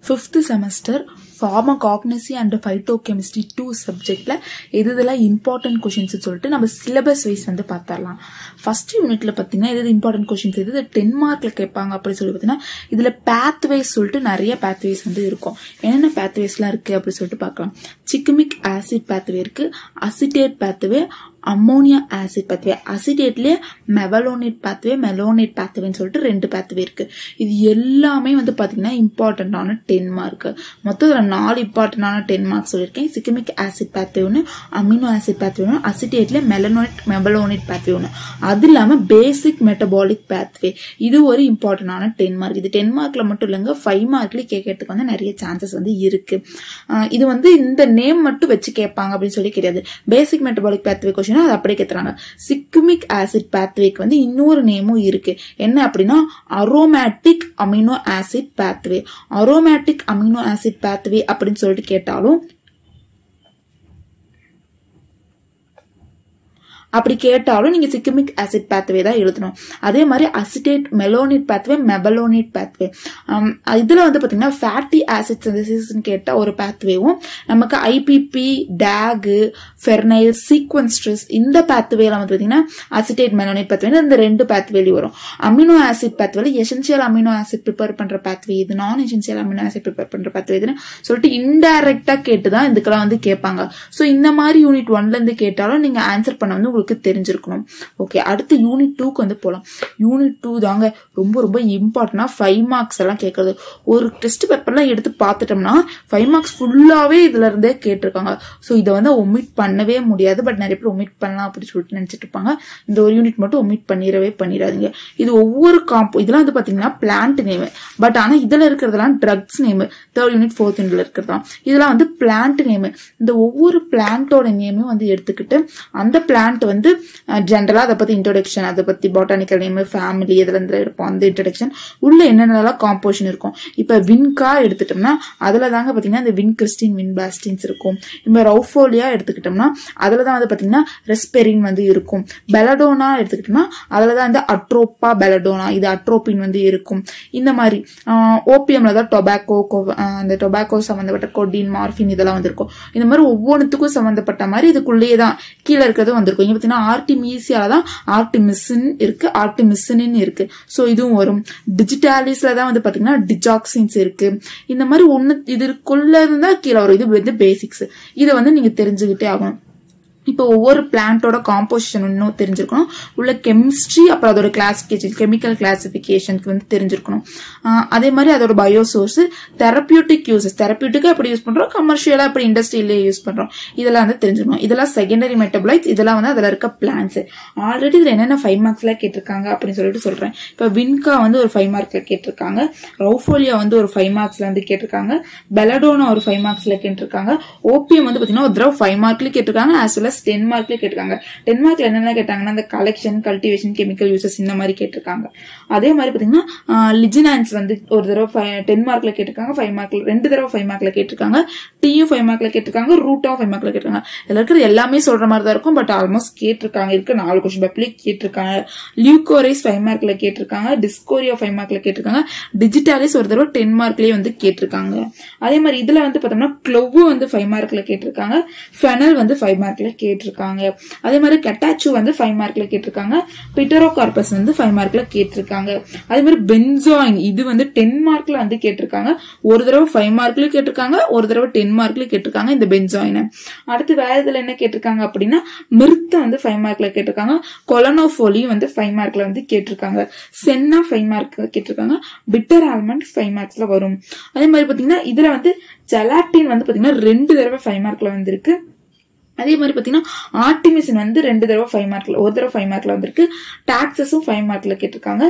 fifth semester pharmacognosy and phytochemistry two சப்ஜெக்டில் எது இதெல்லாம் இம்பார்ட்டன்ட் கொஷின்ஸ் சொல்லிட்டு நம்ம சிலபஸ் வைஸ் வந்து பார்த்தரலாம் ஃபர்ஸ்ட் யூனிட்ல பார்த்தீங்கன்னா எது இம்பார்ட்டன்ட் கொஷின்ஸ் எது டென் மார்க்ல கேட்பாங்க அப்படின்னு சொல்லி பார்த்தீங்கன்னா இதில் பேத்வேஸ் சொல்லிட்டு நிறைய பேத்வேஸ் வந்து இருக்கும் என்னென்ன பேத்வேஸ்லாம் இருக்கு அப்படின்னு சொல்லிட்டு பார்க்கலாம் சிக்கமிக் ஆசிட் பேத்வே இருக்கு acetate pathway ammonia acid pathway அசிடேட்லயே மெவலோனேட் பேத்வே மெலோனேட் பேத்வேன்னு சொல்லிட்டு ரெண்டு பேத்வே இருக்கு இது எல்லாமே வந்து பாத்தீங்கன்னா இம்பார்ட்டன்டான டென் மார்க் மொத்தம் இதுல நாலு இம்பார்ட்டன்டான டென் மார்க் சொல்லியிருக்கேன் சிக்கமிக் ஆசிட் பேத்வே ஒன்று அமினோ ஆசிட் பேத்வே ஒன்று அசிடேட்ல மெலனோனேட் மெபலோனேட் பேத்வே ஒன்று அது இல்லாம பேசிக் மெட்டபாலிக் பேத்வே இது ஒரு இம்பார்ட்டன்டான டென் மார்க் இது டென் மார்க்ல மட்டும் இல்லைங்க ஃபைவ் மார்க்ல கேட்கறதுக்கு வந்து நிறைய சான்சஸ் வந்து இருக்கு ஆஹ் இது வந்து இந்த நேம் மட்டும் வச்சு கேட்பாங்க அப்படின்னு சொல்லி கிடையாது பேசிக் மெட்டபாலிக் பேத்வே கொஸ்டின் அது அப்படியே கேட்கறாங்க சிக்குமிக் ஆசிட் பேத்வேக்கு வந்து இன்னொரு நேமும் இருக்கு என்ன அப்படின்னா aromatic amino acid pathway aromatic amino acid pathway அப்படின்னு சொல்லிட்டு கேட்டாலும் அப்படி கேட்டாலும் நீங்க சிக்கமிக் ஆசிட் பேத்வே தான் எழுதணும் அதே மாதிரி acetate mevalonate pathway mevalonate pathway இதுல வந்து பாத்தீங்கன்னா ஃபேட்டி ஆசிட் சிந்தசிஸ் கேட்ட ஒரு பேத்வேவும் நமக்கு ஐபிபி டேகு ஃபெர்னைல் சீக்வன்ஸ்ட்ரஸ் இந்த பேத்வேல வந்து பாத்தீங்கன்னா அசிடேட் மெலோனேட் பேத்வே இந்த ரெண்டு பேத்வேலயும் வரும் அமினோ ஆசிட் பேத்வேல எசென்சியல் அமினோ ஆசிட் ப்ரிப்பேர் பண்ற பேத்வே இது நான் எசென்சியல் அமினோ ஆசிட் ப்ரிப்பேர் பண்ற பேத்வே இதுன்னு சொல்லிட்டு இன்டைரக்டா கேட்டுதான் இதுக்கெல்லாம் வந்து கேட்பாங்க சோ இந்த மாதிரி யூனிட் ஒன்ல இருந்து கேட்டாலும் நீங்க ஆன்சர் பண்ண வந்து உங்களுக்கு தெரிஞ்சிருக்கணும் ஓகே அடுத்து யூனிட் டூக்கு வந்து போகலாம் யூனிட் டூ தாங்க ரொம்ப ரொம்ப இம்பார்ட்டன்டா ஃபைவ் மார்க்ஸ் எல்லாம் கேட்கறது ஒரு டெஸ்ட் பேப்பர்லாம் எடுத்து பார்த்துட்டோம்னா ஃபைவ் மார்க்ஸ் ஃபுல்லாவே இதுல இருந்தே கேட்டிருக்காங்க ஸோ இதை வந்து ஒமிட் பண்ணவே முடியாது பட் நிறைய பேர் ஒமிட் பண்ணலாம் அப்படின்னு சொல்லிட்டு நினைச்சிட்டு இருப்பாங்க இந்த ஒரு யூனிட் மட்டும் ஒமிட் பண்ணிடவே பண்ணிடாதீங்க இது ஒவ்வொரு காம்போ இதெல்லாம் வந்து பாத்தீங்கன்னா பிளான்ட் நேம் பட் ஆனா இதுல இருக்கிறதெல்லாம் drugs name third unit fourth யூனிட்ல இருக்கிறதா இதெல்லாம் வந்து பிளான்ட் நேம் இந்த ஒவ்வொரு பிளான்ட்டோட நேமும் வந்து எடுத்துக்கிட்டு அந்த பிளான்ட் வந்து ஜென்ரலா அதை பத்தி இன்ட்ரோடக்ஷன் அதை பத்தி பாட்டானிக்கல் நேம் ஃபேமிலி இதுல இருந்து இருப்போம் அந்த இன்ட்ரோடக்ஷன் உள்ள என்னென்னலாம் காம்போசிஷன் இருக்கும் இப்ப வின்கா எடுத்துட்டோம்னா அதுல தாங்க பாத்தீங்கன்னா இந்த வின் கிறிஸ்டின் வின் பாஸ்டின்ஸ் இருக்கும் இப்ப ரவுஃபோலியா எடுத்துக்கிட்டோம்னா அதுல தான் வந்து பாத்தீங்கன்னா ரெஸ்பெரின் வந்து இருக்கும் பெலடோனா எடுத்துக்கிட்டோம்னா அதுல தான் இந்த அட்ரோப்பா பெலடோனா இது அட்ரோபின் வந்து இருக்கும் இந்த மாதிரி ஓபிஎம்ல தான் டொபாக்கோ அந்த டொபாக்கோ சம்பந்தப்பட்ட கொடின் மார்பின் இதெல்லாம் வந்து இருக்கும் இந்த மாதிரி ஒவ்வொன்றுத்துக்கும் சம்பந்தப்பட்ட மாதிரி இதுக்குள்ளேயே தான் கீழே இருக்கிறது வந்திருக்கும் இங்க பாத்தீங்கன்னா ஆர்டிமீசியால தான் ஆர்டிமிசின் இருக்கு ஆர்டிமிசின் இருக்கு சோ இதுவும் வரும் டிஜிட்டாலிஸ்ல தான் வந்து பாத்தீங்கன்னா டிஜாக்சின்ஸ் இருக்கு இந்த மாதிரி ஒண்ணு இதுக்குள்ள இருந்தா கீழே வரும் இது வந்து பேசிக்ஸ் இதை வந்து நீங்க தெரிஞ்சுக்கிட்டே ஆகணும் இப்போ ஒவ்வொரு பிளான்ட்டோட காம்போசிஷன் இன்னும் தெரிஞ்சிருக்கணும் உள்ள கெமிஸ்ட்ரி அப்புறம் அதோட கிளாசிபிகேஷன் கெமிக்கல் கிளாசிபிகேஷனுக்கு வந்து தெரிஞ்சிருக்கணும் அதே மாதிரி அதோட பயோசோர்ஸ் தெரப்பியூட்டிக் யூசஸ் தெரப்பியூட்டிக்கா எப்படி யூஸ் பண்றோம் கமர்ஷியலா அப்படி இண்டஸ்ட்ரியிலேயே யூஸ் பண்றோம் இதெல்லாம் வந்து தெரிஞ்சுக்கணும் இதெல்லாம் செகண்டரி மெட்டபிளைட்ஸ் இதெல்லாம் வந்து அதுல இருக்க பிளான்ஸ் ஆல்ரெடி இதுல என்னென்ன ஃபைவ் மார்க்ஸ்ல கேட்டிருக்காங்க அப்படின்னு சொல்லிட்டு சொல்றேன் இப்போ வின்கா வந்து ஒரு ஃபைவ் மார்க்ல கேட்டிருக்காங்க ரவுஃபோலியா வந்து ஒரு ஃபைவ் மார்க்ஸ்ல வந்து கேட்டிருக்காங்க பெலடோனா ஒரு ஃபைவ் மார்க்ஸ்ல கேட்டிருக்காங்க ஓபிஎம் வந்து பாத்தீங்கன்னா ஒரு தடவை ஃபைவ் மார்க்ல கேட்டிருக்காங்க ஆஸ் வெல் அஸ் டென் மார்க்ல கேட்டிருக்காங்க டென் மார்க்ல என்னென்ன கேட்டாங்கன்னா அந்த கலெக்ஷன் கல்டிவேஷன் கெமிக்கல் யூசஸ் இந்த மாதிரி கேட்டிருக்காங்க அதே மாதிரி பாத்தீங்கன்னா லிஜினான்ஸ் வந்து ஒரு தடவை டென் மார்க்ல கேட்டிருக்காங்க ஃபைவ் மார்க்ல ரெண்டு தடவை ஃபைவ் மார்க்ல கேட்டிருக்காங்க டியூ ஃபைவ் மார்க்ல கேட்டிருக்காங்க ரூட்டா ஃபைவ் மார்க்ல கேட்டிருக்காங்க இதுல இருக்கிறது எல்லாமே சொல்ற மாதிரி தான் இருக்கும் பட் ஆல்மோஸ்ட் கேட்டிருக்காங்க இருக்க நாலு கொஸ்டின் பேப்பர்லயே கேட்டிருக்காங்க லியூகோரைஸ் ஃபைவ் மார்க்ல கேட்டிருக்காங்க டிஸ்கோரியா ஃபைவ் மார்க்ல கேட்டிருக்காங்க டிஜிட்டாலிஸ் ஒரு தடவை டென் மார்க்லயே வந்து கேட்டிருக்காங்க அதே மாதிரி இதுல வந்து பார்த்தோம்னா க்ளோவு வந்து ஃபைவ் மார்க்ல கேட்டிருக்காங்க ஃபெனல் வந்து ஃபைவ் மார்க்ல கேட்டிருக்காங்க அதே மாதிரி கட்டாச்சு வந்து ஃபைவ் மார்க்ல கேட்டிருக்காங்க பிட்டரோ கார்பஸ் வந்து ஃபைவ் மார்க்ல கேட்டிருக்காங்க அதே மாதிரி பென்சாயின் இது வந்து டென் மார்க்ல வந்து கேட்டிருக்காங்க ஒரு தடவை ஃபைவ் மார்க்ல கேட்டிருக்காங்க ஒரு தடவை டென் மார்க்ல கேட்டிருக்காங்க இந்த பென்சாயினை அடுத்து வேற இதுல என்ன கேட்டிருக்காங்க அப்படின்னா மிருத்த வந்து ஃபைவ் மார்க்ல கேட்டிருக்காங்க கொலனோஃபோலி வந்து ஃபைவ் மார்க்ல வந்து கேட்டிருக்காங்க சென்னா ஃபைவ் மார்க் கேட்டிருக்காங்க பிட்டர் ஆல்மண்ட் ஃபைவ் மார்க்ஸ்ல வரும் அதே மாதிரி பாத்தீங்கன்னா இதுல வந்து ஜெலாட்டின் வந்து பாத்தீங்கன்னா ரெண்டு தடவை ஃபைவ் மார்க்ல வந்திருக்கு அதே மாதிரி பாத்தீங்கன்னா ஆர்டிமிஷன் வந்து ரெண்டு தடவை ஃபைவ் மார்க்ல ஒரு தடவை ஃபைவ் மார்க்ல வந்திருக்கு டாக்ஸஸும் ஃபைவ் மார்க்ல கேட்டிருக்காங்க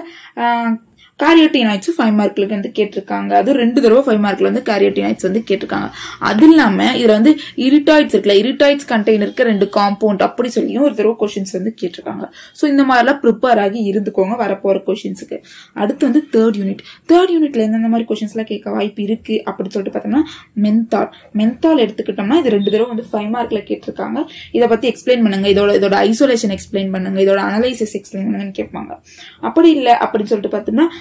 காரியோட்டினாய்ட்ஸ் ஃபைவ் மார்க்ல வந்து கேட்டிருக்காங்க அது ரெண்டு தடவை ஃபைவ் மார்க்ல வந்து காரியோட்டினாய்ட்ஸ் வந்து கேட்டிருக்காங்க அது இல்லாம இதுல வந்து இரிட்டாய்ட்ஸ் இருக்குல்ல இரிட்டாய்ட்ஸ் கண்டெய்ன் இருக்க ரெண்டு காம்பவுண்ட் அப்படி சொல்லியும் ஒரு தடவை கொஸ்டின்ஸ் வந்து கேட்டிருக்காங்க ஸோ இந்த மாதிரிலாம் ப்ரிப்பேர் ஆகி இருந்துக்கோங்க வரப்போற கொஸ்டின்ஸுக்கு அடுத்து வந்து தேர்ட் யூனிட் தேர்ட் யூனிட்ல எந்தெந்த மாதிரி கொஸ்டின்ஸ் எல்லாம் கேட்க வாய்ப்பு இருக்கு அப்படின்னு சொல்லிட்டு பார்த்தோம்னா மென்தால் மென்தால் எடுத்துக்கிட்டோம்னா இது ரெண்டு தடவை வந்து ஃபைவ் மார்க்ல கேட்டிருக்காங்க இதை பத்தி எக்ஸ்பிளைன் பண்ணுங்க இதோட இதோட ஐசோலேஷன் எக்ஸ்பிளைன் பண்ணுங்க இதோட அனலைசிஸ் எக்ஸ்பிளைன் பண்ணுங்கன்னு கேட்பாங்க அப்படி இல்லை அப்படின்னு சொல்லிட்டு பார்த்தோம்னா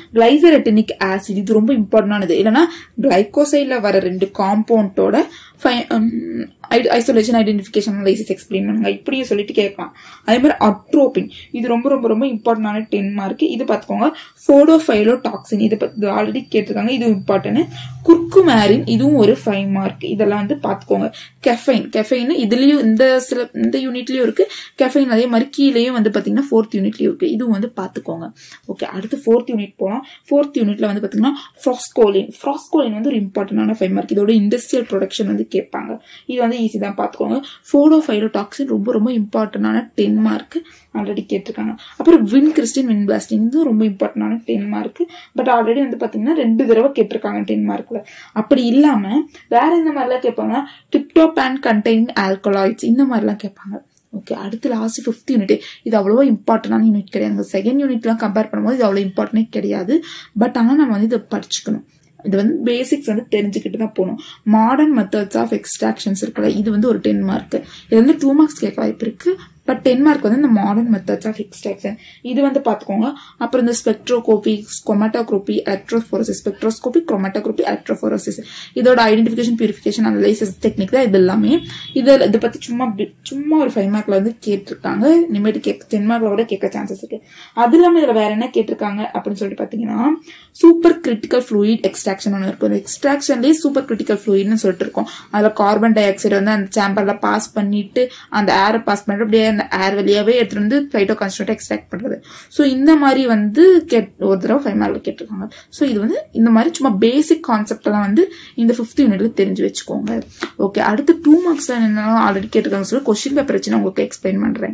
கிளைசரெட்டினிக் ஆசிட் இது ரொம்ப இம்பார்ட்டன்டானது இல்லைன்னா கிளைகோசைட்ல வர ரெண்டு காம்பவுண்டோட ஐசோலேஷன் ஐடென்டிஃபிகேஷன் அனலைசிஸ் எக்ஸ்பிளைன் பண்ணுங்க இப்படியும் சொல்லிட்டு கேட்கலாம் அதே மாதிரி அட்ரோபின் இது ரொம்ப ரொம்ப ரொம்ப இம்பார்ட்டன்டான டென் மார்க் இது பார்த்துக்கோங்க ஃபோடோஃபைலோ டாக்ஸின் இதை பத்தி ஆல்ரெடி கேட்டிருக்காங்க இது இம்பார்ட்டன்ட் குர்குமேரின் இதுவும் ஒரு ஃபைவ் மார்க் இதெல்லாம் வந்து பார்த்துக்கோங்க கெஃபைன் கெஃபைன் இதுலயும் இந்த சில இந்த யூனிட்லயும் இருக்கு கெஃபைன் அதே மாதிரி கீழேயும் வந்து பாத்தீங்கன்னா ஃபோர்த் யூனிட்லயும் இருக்கு இதுவும் வந்து பார்த்துக்கோங்க ஓகே அடுத்து ஃபோர்த் யூனிட் போலாம் ஃபோர்த் யூனிட்ல வந்து பாத்தீங்கன்னா ஃப்ராஸ்கோலின் ஃப்ராஸ்கோலின் வந்து ஒரு இம்பார்ட்டன்டான ஃபைவ் மார்க் இதோட இண்டஸ்ட்ரியல் ப்ரொடக்ஷன் வந்து கேட்பாங்க இது வந்து ஈஸி தான் பார்த்துக்கோங்க ஃபோடோஃபைலோடாக்சின் ரொம்ப ரொம்ப இம்பார்ட்டன்டான டென் மார்க் ஆல்ரெடி கேட்டிருக்காங்க அப்புறம் வின் கிறிஸ்டின் வின் பிளாஸ்டிங் இது ரொம்ப இம்பார்ட்டன்டான டென் மார்க் பட் ஆல்ரெடி வந்து பாத்தீங்கன்னா ரெண்டு தடவை கேட்டிருக்காங்க டென் மார்க்ல அப்படி இல்லாம வேற இந்த மாதிரிலாம் கேட்பாங்க டிப்டோபேன் கண்டெய்னிங் ஆல்கலாய்ட்ஸ் இந்த மாதிரிலாம் கேட்பாங்க ஓகே அடுத்து லாஸ்ட் ஃபிஃப்த் யூனிட் இது அவ்வளோ இம்பார்ட்டன்டான யூனிட் கிடையாது செகண்ட் யூனிட்லாம் கம்பேர் பண்ணும்போது இது அவ்வளோ இம்பார்ட்டனே கிடையாது பட் ஆனால் நம்ம வந்து இதை படிச்சுக்கணும் இது வந்து பேசிக்ஸ் வந்து தெரிஞ்சுக்கிட்டு தான் போகணும் மாடர்ன் மெத்தட்ஸ் ஆஃப் எக்ஸ்ட்ராக்ஷன்ஸ் இருக்குல்ல இது வந்து ஒரு டென் மார்க் இது வந்து டூ மார்க்ஸ் கேட்க வாய்ப்பு இருக்கு பட் டென் மார்க் வந்து இந்த மாடர்ன் மெத்தட்ஸ் ஆஃப் எக்ஸ்ட்ராக்ஷன் இது வந்து பார்த்துக்கோங்க அப்புறம் இந்த spectroscopy chromatography electrophoresis spectroscopy chromatography electrophoresis இதோட ஐடென்டிஃபிகேஷன் பியூரிஃபிகேஷன் அனலைசிஸ் டெக்னிக் தான் இது எல்லாமே இது இதை பத்தி சும்மா சும்மா ஒரு ஃபைவ் மார்க்ல வந்து கேட்டிருக்காங்க இனிமேட்டு கேட்க டென் மார்க்ல கூட கேட்க சான்சஸ் இருக்கு அது இல்லாம இதுல வேற என்ன கேட்டிருக்காங்க அப்படின்னு சொல்லிட்டு பாத்தீங்கன்னா சூப்பர் கிரிட்டிக்கல் ஃப்ளூயிட் எக்ஸ்ட்ராக்ஷன் ஒன்று இருக்கும் அந்த எக்ஸ்ட்ராக்ஷன்லேயே சூப்பர் கிரிட்டிக்கல் ஃப்ளூயிட்னு சொல்லிட்டு இருக்கோம் அதில் கார்பன் டை ஆக்சைடு வந்து அந்த சேம்பர்ல பாஸ் பண்ணிட்டு அந்த ஏரை பாஸ் பண்ணிட்டு அப்படியே அந்த ஏர் வழியாவே எடுத்துட்டு வந்து ஃபைட்டோ கான்ஸ்டன்ட் எக்ஸ்ட்ராக்ட் பண்றது ஸோ இந்த மாதிரி வந்து கேட் ஒரு தடவை ஃபைவ் மார்க்ல கேட்டிருக்காங்க ஸோ இது வந்து இந்த மாதிரி சும்மா பேசிக் கான்செப்ட் எல்லாம் வந்து இந்த ஃபிஃப்த் யூனிட்ல தெரிஞ்சு வச்சுக்கோங்க ஓகே அடுத்து டூ மார்க்ஸ்ல என்ன ஆல்ரெடி கேட்டிருக்காங்க சொல்லி கொஸ்டின் பேப்பர் வச்சு நான் உங்களுக்கு எக்ஸ்பிளைன் பண்றேன்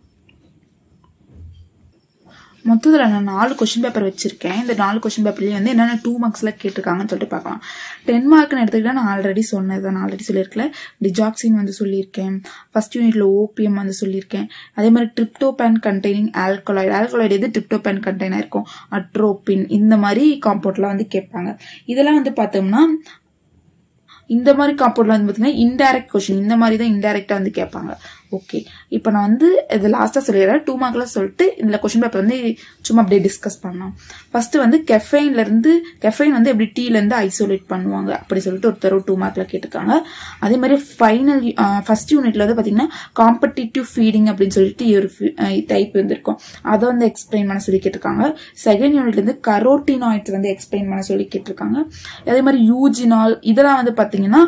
மொத்தத்தில் நான் நாலு கொஸ்டின் பேப்பர் வச்சிருக்கேன் இந்த நாலு கொஸ்டின் பேப்பர்லேயே வந்து என்னென்ன டூ மார்க்ஸில் கேட்டிருக்காங்கன்னு சொல்லிட்டு பார்க்கலாம் டென் மார்க்னு எடுத்துக்கிட்டா நான் ஆல்ரெடி சொன்னது நான் ஆல்ரெடி சொல்லியிருக்கேன் டிஜாக்சின் வந்து சொல்லியிருக்கேன் ஃபர்ஸ்ட் யூனிட்ல ஓபிஎம் வந்து சொல்லியிருக்கேன் அதே மாதிரி ட்ரிப்டோபேன் கண்டெய்னிங் ஆல்கலாய்டு ஆல்கலாய்டு எது ட்ரிப்டோபேன் கண்டெய்னாக இருக்கும் அட்ரோபின் இந்த மாதிரி காம்பவுண்ட்லாம் வந்து கேட்பாங்க இதெல்லாம் வந்து பார்த்தோம்னா இந்த மாதிரி காம்பவுண்ட்ல வந்து பார்த்தீங்கன்னா இன்டைரக்ட் கொஸ்டின் இந்த மாதிரி தான் இன்டைரக்டா வந்து கேட்பாங்க ஓகே இப்போ நான் வந்து இது லாஸ்ட்டாக சொல்லிடுறேன் டூ மார்க்ல சொல்லிட்டு இந்த கொஸ்டின் பேப்பர் வந்து சும்மா அப்படியே டிஸ்கஸ் பண்ணலாம் ஃபர்ஸ்ட் வந்து கெஃபைன்ல இருந்து கெஃபைன் வந்து எப்படி டீல இருந்து ஐசோலேட் பண்ணுவாங்க அப்படி சொல்லிட்டு ஒரு தடவை டூ மார்க்ல கேட்டிருக்காங்க அதே மாதிரி ஃபைனல் ஃபர்ஸ்ட் யூனிட்ல வந்து பாத்தீங்கன்னா காம்படிட்டிவ் ஃபீடிங் அப்படின்னு சொல்லிட்டு ஒரு டைப் வந்துருக்கும் அதை வந்து எக்ஸ்பிளைன் பண்ண சொல்லி கேட்டிருக்காங்க செகண்ட் யூனிட்ல இருந்து கரோட்டினாய்ட்ஸ் வந்து எக்ஸ்பிளைன் பண்ண சொல்லி கேட்டிருக்காங்க அதே மாதிரி யூஜினால் இதெல்லாம் வந்து பாத்தீங்கன்னா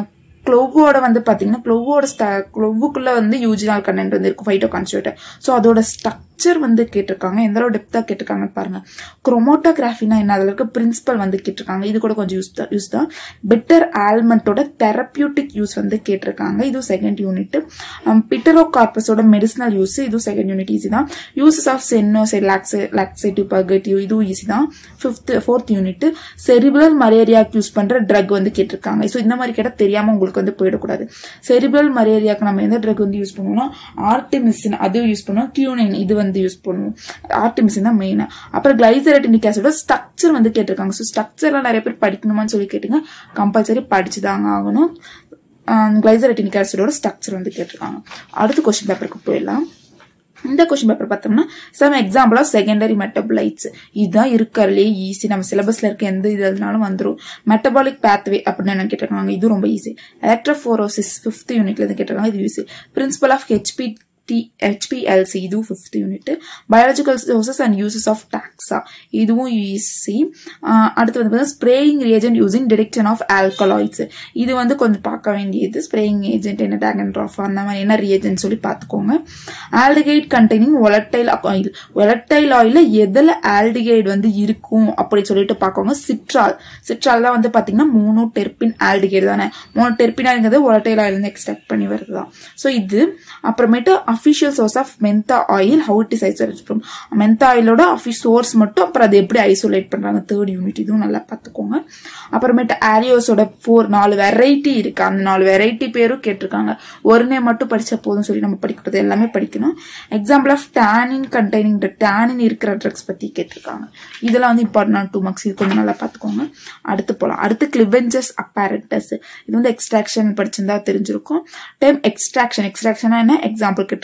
க்ளோவோட வந்து பாத்தீங்கன்னா க்ளோவோட க்ளோவுக்குள்ள வந்து யூஜினால் கண்டென்ட் வந்து இருக்கும் ஃபைட்டோ கான்ஸ்டியூட்டர் ஸோ அதோட ஸ்ட்ரக்சர் வந்து கேட்டிருக்காங்க எந்த அளவு டெப்தா கேட்டிருக்காங்கன்னு பாருங்க குரோமோட்டோகிராஃபினா என்ன அதுல இருக்க பிரின்சிபல் வந்து கேட்டிருக்காங்க இது கூட கொஞ்சம் யூஸ் தான் யூஸ் தான் பெட்டர் ஆல்மெண்டோட தெரப்பியூட்டிக் யூஸ் வந்து கேட்டிருக்காங்க இதுவும் செகண்ட் யூனிட் பிட்டரோ கார்பஸோட மெடிசனல் யூஸ் இதுவும் செகண்ட் யூனிட் ஈஸி தான் யூசஸ் ஆஃப் சென்னோசை லாக்ஸே லாக்ஸேட்டிவ் பர்கட்டிவ் இதுவும் ஈஸி தான் ஃபிஃப்த் ஃபோர்த் யூனிட் செரிபுலர் மலேரியாக்கு யூஸ் பண்ற ட்ரக் வந்து கேட்டிருக்காங்க ஸோ இந்த மாதிரி கேட்டால் தெரியாம உங்களுக்கு வந்து போயிடக்கூடாது செரிபுலர் மலேரியாக்கு நம்ம எந்த ட்ரக் வந்து யூஸ் பண்ணுவோம்னா ஆர்டிமிசின் அது யூஸ் பண்ணுவோம் கியூனைன் இது வந்து யூஸ் பண்ணுவோம் ஆர்டிமிசின் தான் மெயின் அப்புறம் கிளைசரட்டினிக் ஆசிடோட ஸ்ட்ரக்சர் வந்து கேட்டிருக்காங்க ஸோ ஸ்ட்ரக்சர்லாம் நிறைய பேர் படிக்கணுமான்னு சொல்லி கேட்டீங்க கம்பல்சரி படிச்சுதாங்க ஆகணும் கிளைசரட்டினிக் ஆசிடோட ஸ்ட்ரக்சர் வந்து கேட்டிருக்காங்க அடுத்த கொஸ்டின் பேப்பருக்கு போயிடலாம் இந்த கொஸ்டின் பேப்பர் பார்த்தோம்னா some example of secondary metabolites இதுதான் இருக்கிறதுலே ஈஸி நம்ம சிலபஸ்ல இருக்க எந்த இதுனாலும் வந்துடும் மெட்டபாலிக் பேத்வே அப்படின்னு என்ன கேட்டிருக்காங்க இது ரொம்ப ஈஸி எலக்ட்ரோஃபோரோசிஸ் ஃபிஃப்த் யூனிட்ல இருந்து கேட்டிருக்காங்க இது easy principle of HP T HPLC இதுவும் fifth unit biological sources and uses of taxa இதுவும் ஈஸி அடுத்து வந்து பார்த்தீங்கன்னா spraying reagent using detection of alkaloids இது வந்து கொஞ்சம் பார்க்க வேண்டியது ஸ்ப்ரேயிங் ஏஜென்ட் என்ன டேகன் ட்ராஃப் அந்த மாதிரி என்ன ரியேஜென்ட் சொல்லி பார்த்துக்கோங்க aldehyde containing volatile oil volatile ஆயில எதில் ஆல்டிகைட் வந்து இருக்கும் அப்படி சொல்லிட்டு பார்க்கோங்க சிட்ரால் சிட்ரால் தான் வந்து பார்த்தீங்கன்னா மூணு டெர்பின் ஆல்டிகைட் தானே மூணு டெர்பினாங்கிறது ஒலட்டைல் ஆயில் இருந்து எக்ஸ்ட்ராக்ட் பண்ணி வருது தான் ஸோ இது அப்புறமேட்டு official source of mentha oil how it is isolate from mentha ஆயிலோட அஃபிஷ் சோர்ஸ் மட்டும் அப்புறம் அதை எப்படி ஐசோலேட் பண்றாங்க தேர்ட் யூனிட் இதுவும் நல்லா பார்த்துக்கோங்க அப்புறமேட்டு ஆரியோஸோட ஃபோர் நாலு வெரைட்டி இருக்கு அந்த நாலு வெரைட்டி பேரும் கேட்டிருக்காங்க ஒரு நேம் மட்டும் படிச்சா போதும் சொல்லி நம்ம படிக்கிறது எல்லாமே படிக்கணும் example of tannin containing tannin இருக்கிற ட்ரக்ஸ் பத்தி கேட்டிருக்காங்க இதெல்லாம் வந்து இம்பார்ட்டன்ட் டூ மார்க்ஸ் இது கொஞ்சம் நல்லா பார்த்துக்கோங்க அடுத்து போகலாம் அடுத்து கிளிவெஞ்சஸ் அப்பேரட்டஸ் இது வந்து எக்ஸ்ட்ராக்ஷன் படிச்சிருந்தா தெரிஞ்சிருக்கும் டைம் எக்ஸ்ட்ராக்ஷன் எக்ஸ்ட்ராக்ஷனா என்ன எக்ஸாம்பிள் கேட்டிருக்காங்க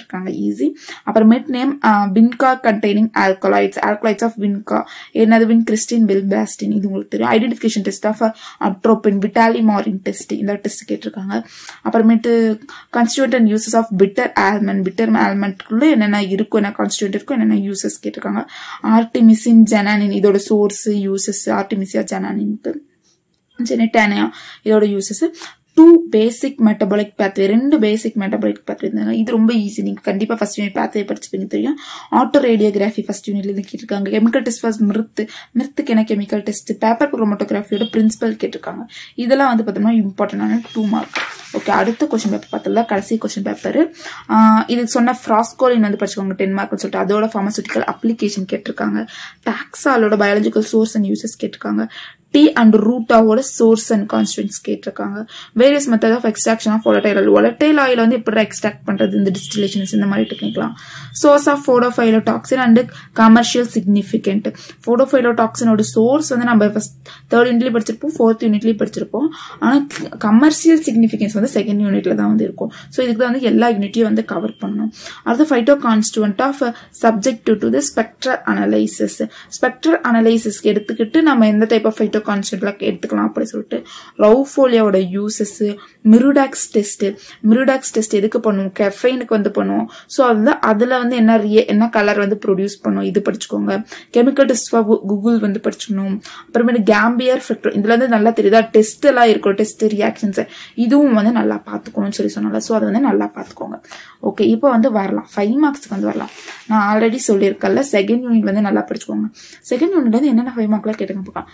கேட்டிருக்காங்க ஈஸி அப்புறமேட் name vinca containing alkaloids alkaloids of vinca என்னது வின் கிறிஸ்டின் பில் பேஸ்டின் இது உங்களுக்கு தெரியும் identification test of atropine Vitali Morin test இந்த டெஸ்ட் கேட்டிருக்காங்க அப்புறமேட்டு constituent and uses of bitter almond bitter ஆல்மண்ட்குள்ள என்னென்ன இருக்கும் என்ன கான்ஸ்டியூட் இருக்கும் என்னென்ன யூசஸ் கேட்டிருக்காங்க ஆர்டிமிசின் ஜெனானின் இதோட சோர்ஸ் யூசஸ் ஆர்டிமிசியா ஜெனானின்ட்டு ஜெனட்டானியா இதோட uses two basic metabolic pathway ரெண்டு பேசிக் மெட்டபாலிக் பேத்வே இருந்தாங்க இது ரொம்ப ஈஸி நீங்க கண்டிப்பா ஃபர்ஸ்ட் யூனிட் பேத்வே படிச்சுப்பீங்க தெரியும் ஆட்டோ ரேடியோகிராஃபி ஃபர்ஸ்ட் யூனிட்ல இருந்து கேட்டிருக்காங்க கெமிக்கல் டெஸ்ட் ஃபர்ஸ்ட் மிருத்து மிருத்துக்கு என்ன கெமிக்கல் டெஸ்ட் பேப்பர் குரோமோட்டோகிராஃபியோட பிரின்சிபல் கேட்டிருக்காங்க இதெல்லாம் வந்து பார்த்தோம்னா இம்பார்ட்டன்டான டூ மார்க் ஓகே அடுத்த கொஸ்டின் பேப்பர் பார்த்தல கடைசி கொஸ்டின் பேப்பர் இது சொன்ன ஃப்ராஸ்கோலின் வந்து படிச்சுக்கோங்க டென் மார்க்னு சொல்லிட்டு அதோட ஃபார்மசூட்டிக்கல் அப்ளிகேஷன் கேட்டிருக்காங்க டாக்ஸாலோட பயாலஜிக்கல் சோர்ஸ் அண்ட் யூசஸ் கேட்டிருக்காங்க டி அண்ட் ரூட்டாவோட சோர்ஸ் அண்ட் கான்ஸ்டுவன்ஸ் கேட்டிருக்காங்க various method of extraction of volatile oil volatile oil வந்து எப்படி எக்ஸ்ட்ராக்ட் பண்றது இந்த டிஸ்டிலேஷன்ஸ் இந்த மாதிரி டெக்னிக்லாம் source of podophyllotoxin and commercial significant ஃபோடோஃபைலோ டாக்ஸினோட சோர்ஸ் வந்து நம்ம ஃபர்ஸ்ட் தேர்ட் யூனிட்லயும் படிச்சிருப்போம் ஃபோர்த் யூனிட்லயும் படிச்சிருப்போம் ஆனா கமர்ஷியல் சிக்னிஃபிகன்ஸ் வந்து செகண்ட் யூனிட்ல தான் வந்து இருக்கும் ஸோ இதுக்கு தான் வந்து எல்லா யூனிட்டையும் வந்து கவர் பண்ணணும் அடுத்து phyto constituent of subject to to spectral analysis spectral analysis எடுத்துக்கிட்டு நம்ம எந்த டைப் ஆஃப் ஃபைட்டோ கான்ஸ்டன்ட்லாம் எடுத்துக்கலாம் அப்படி சொல்லிட்டு ரவுஃபோலியாவோட uses murexide test murexide test எதுக்கு பண்ணுவோம் கெஃபைனுக்கு வந்து பண்ணுவோம் ஸோ அது அதுல வந்து என்ன ரிய என்ன கலர் வந்து ப்ரொடியூஸ் பண்ணும் இது படிச்சுக்கோங்க கெமிக்கல் டெஸ்ட் கூகுள் வந்து படிச்சுக்கணும் அப்புறமேட்டு கேம்பியர் ஃபெக்டர் இதுல வந்து நல்லா தெரியுதா டெஸ்ட் எல்லாம் இருக்கும் டெஸ்ட் ரியாக்ஷன்ஸ் இதுவும் வந்து நல்லா பார்த்துக்கணும்னு சொல்லி சொன்னால ஸோ அதை வந்து நல்லா பார்த்துக்கோங்க ஓகே இப்போ வந்து வரலாம் ஃபைவ் மார்க்ஸ்க்கு வந்து வரலாம் நான் ஆல்ரெடி சொல்லியிருக்கேன்ல செகண்ட் யூனிட் வந்து நல்லா படிச்சுக்கோங்க செகண்ட் யூனிட் வந்து என்னென்ன ஃபைவ் மார்க்லாம் கேட்டுங்க பார்க்கலாம்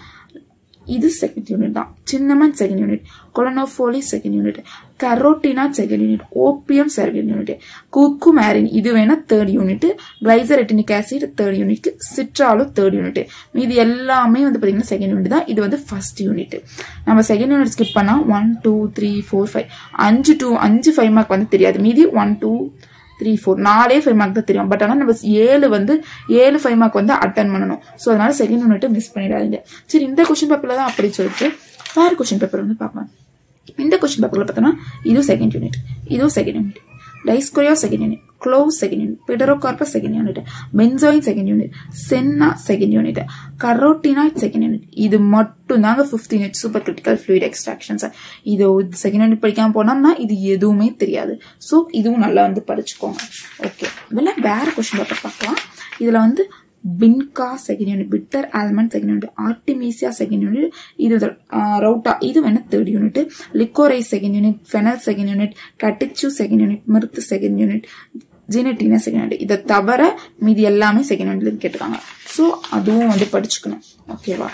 இது செகண்ட் யூனிட் தான் சின்னமன் செகண்ட் யூனிட் கொலனோஃபோலி செகண்ட் யூனிட் கரோட்டினா second unit opium second unit குக்கு மேரின் இது வேணா third unit glycyrrhetinic acid third unit citral third unit மீதி எல்லாமே வந்து பாத்தீங்கன்னா செகண்ட் யூனிட் தான் இது வந்து ஃபர்ஸ்ட் யூனிட் நம்ம செகண்ட் யூனிட் ஸ்கிப் பண்ணா one two three four five அஞ்சு டூ அஞ்சு ஃபைவ் மார்க் வந்து தெரியாது மீதி ஒன் டூ த்ரீ ஃபோர் நாலே ஃபைவ் மார்க் தான் தெரியும் பட் ஆனால் நம்ம ஏழு வந்து ஏழு ஃபைவ் மார்க் வந்து அட்டன் பண்ணணும் ஸோ அதனால செகண்ட் யூனிட் மிஸ் பண்ணிடாதீங்க சரி இந்த கொஸ்டின் பேப்பர்ல தான் அப்படி சொல்லிட்டு வேற கொஸ்டின் பேப்பர் வந்து பார்க்கலாம் இந்த கொஸ்டின் பேப்பர்ல பார்த்தோம்னா இதுவும் செகண்ட் யூனிட் இதுவும் second unit dioscorea second unit clove second unit pterocarpus second unit benzoin second unit senna second unit carotenoid second unit இது மட்டும் தாங்க fifth unit super critical fluid extractions இது செகண்ட் யூனிட் படிக்காம போனோம்னா இது எதுவுமே தெரியாது ஸோ இதுவும் நல்லா வந்து படிச்சுக்கோங்க ஓகே இதெல்லாம் வேற கொஸ்டின் பேப்பர் பார்க்கலாம் இதுல வந்து vinca second unit bitter almond second unit artemisia second unit இது ரவுட்டா இது வேணா third unit liquorice second unit fennel second unit catechu second unit மிருத்து second unit gentiana second unit இதை தவிர மீதி எல்லாமே செகண்ட் யூனிட்ல கேட்டிருக்காங்க ஸோ அதுவும் வந்து படிச்சுக்கணும் ஓகேவா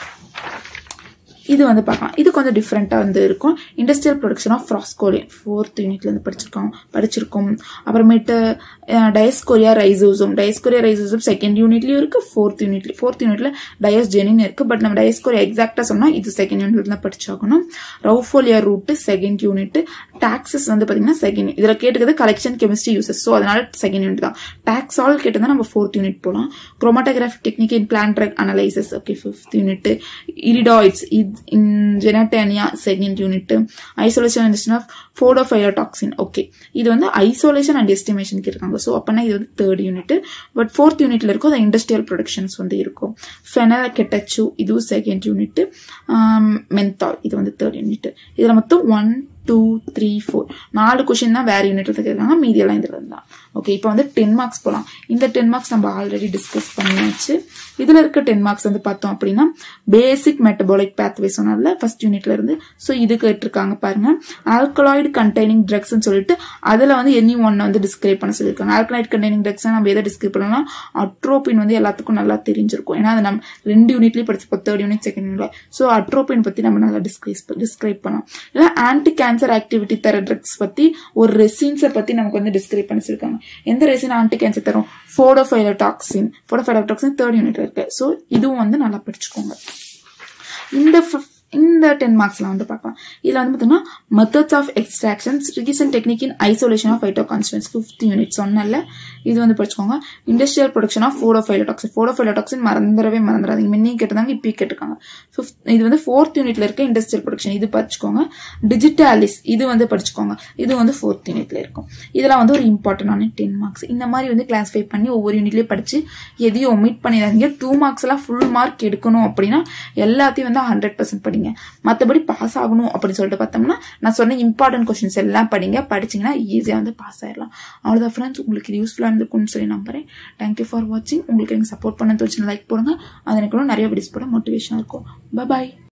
இது வந்து பார்க்கலாம் இது கொஞ்சம் டிஃப்ரெண்ட்டாக வந்து இருக்கும் industrial production of forskolin fourth யூனிட்ல இருந்து படிச்சிருக்கோம் படிச்சிருக்கோம் அப்புறமேட்டு டயஸ்கோரியா ரைசோசோம் டயஸ்கோரியா ரைசோசோம் செகண்ட் யூனிட்லயும் இருக்கு ஃபோர்த் யூனிட்ல ஃபோர்த் யூனிட்ல டயஸ்ஜெனின் இருக்கு பட் நம்ம டயஸ்கோரியா எக்ஸாக்டா சொன்னா இது செகண்ட் யூனிட்ல தான் படிச்சாகணும் rauwolfia root second unit taxus வந்து பாத்தீங்கன்னா செகண்ட் இதுல கேட்டுக்கிறது கலெக்ஷன் கெமிஸ்ட்ரி யூசஸ் ஸோ அதனால செகண்ட் யூனிட் தான் டாக்ஸ் ஆல் கேட்டதா நம்ம ஃபோர்த் யூனிட் போலாம் chromatographic technique in plan drug analyses okay fifth unit iridoids in gentiana second unit isolation and of podophyllotoxin okay இது வந்து ஐசோலேஷன் அண்ட் எஸ்டிமேஷன் இருக்காங்க so அப்பனா இது வந்து தேர்ட் யூனிட் பட் ஃபோர்த் யூனிட்ல இருக்கும் அது இண்டஸ்ட்ரியல் ப்ரொடக்ஷன்ஸ் வந்து இருக்கும் ஃபெனல் கெட்டச்சு இதுவும் செகண்ட் யூனிட் மென்தால் இது வந்து தேர்ட் யூனிட் இதுல மொத்தம் ஒன் டூ த்ரீ ஃபோர் நாலு கொஷின் தான் வேற யூனிட்ல கேட்குறாங்க மீதி எல்லாம் இதுல இருந்தா ஓகே இப்போ வந்து டென் மார்க்ஸ் போகலாம் இந்த டென் மார்க்ஸ் நம்ம ஆல்ரெடி டிஸ்கஸ் பண்ணியாச்சு இதுல இருக்க டென் மார்க்ஸ் வந்து பார்த்தோம் அப்படின்னா பேசிக் மெட்டபாலிக் பேத்வே சொன்னால ஃபர்ஸ்ட் யூனிட்ல இருந்து ஸோ இது கேட்டிருக்காங்க பாருங்க ஆல்கலாய்டு கண்டெய்னிங் ட்ரக்ஸ் சொல்லிட்டு அதுல வந்து எனி ஒன் வந்து டிஸ்கிரைப் பண்ண சொல்லியிருக்காங்க ஆல்கலாய்டு கண்டெய்னிங் ட்ரக்ஸ் நம்ம எதை டிஸ்கிரைப் பண்ணலாம் அட்ரோபின் வந்து எல்லாத்துக்கும் நல்லா தெரிஞ்சிருக்கும் ஏன்னா அது நம்ம ரெண்டு யூனிட்லயும் படிச்சிருப்போம் தேர்ட் யூனிட் செகண்ட் யூனிட்ல ஸோ அட்ரோபின் பத்தி நம்ம நல்லா டிஸ்கிரைஸ் டிஸ்கிரைப் பண்ணலாம் இல்லை ஆன்டி கேன்சர் ஆக்டிவிட்டி தர ட்ரக்ஸ் பத்தி ஒரு ரெசின்ஸை பத்தி நமக்கு வந்து டிஸ்கிரைப் பண்ணி சொல்லியிருக்காங்க எந்த ரெசின் ஆன்டி கேன்சர் தரும் ஃபோடோஃபைலோடாக்சின் ஃபோடோஃபைலோடாக்சின் தேர்ட் யூனிட்ல இருக்கு ஸோ இதுவும் வந்து நல்லா படிச்சுக்கோங்க இந்த இந்த டென் மார்க்ஸ்லாம் வந்து பார்க்கலாம் இதில் வந்து பார்த்தீங்கன்னா methods of extractions recent technique in isolation of phyto constants fifth unit சொன்னல இது வந்து படிச்சுக்கோங்க industrial production of podophyllotoxin podophyllotoxin மறந்துடவே மறந்துடாதீங்க முன்னையும் கேட்டிருந்தாங்க இப்பயும் கேட்டிருக்காங்க ஃபிஃப்த் இது வந்து ஃபோர்த் யூனிட்ல இருக்க இண்டஸ்ட்ரியல் ப்ரொடக்ஷன் இது படிச்சுக்கோங்க டிஜிட்டாலிஸ் இது வந்து படிச்சுக்கோங்க இது வந்து ஃபோர்த் யூனிட்ல இருக்கும் இதெல்லாம் வந்து ஒரு இம்பார்ட்டன்டான டென் மார்க்ஸ் இந்த மாதிரி வந்து கிளாஸிஃபை பண்ணி ஒவ்வொரு யூனிட்லயும் படிச்சு எதையும் ஒமிட் பண்ணிடாதீங்க டூ மார்க்ஸ் எல்லாம் ஃபுல் மார்க் எடுக்கணும் அப்படின்னா எல்லாத்தையும் வந்து ஹண்ட்ரட் பர்சன்ட் படிங்க மற்றபடி பாஸ் ஆகணும் அப்படின்னு சொல்லிட்டு பார்த்தோம்னா நான் சொன்ன இம்பார்ட்டன்ட் கொஸ்டின்ஸ் எல்லாம் படிங்க படிச்சீங்கன்னா ஈஸியாக வந்து பாஸ் ஆயிடலாம் அவ்வளோதான் ஃப்ரெண்ட்ஸ் உங்களுக்கு இது யூஸ்ஃபுல்லாக இருந்திருக்கும்னு சொல்லி நம்புறேன் தேங்க்யூ ஃபார் வாட்சிங் உங்களுக்கு எனக்கு சப்போர்ட் பண்ண தோச்சு லைக் போடுங்க அது எனக்கு இன்னும் நிறைய வீடியோஸ் போட மோட்டிவேஷனாக இருக்கும் பாய்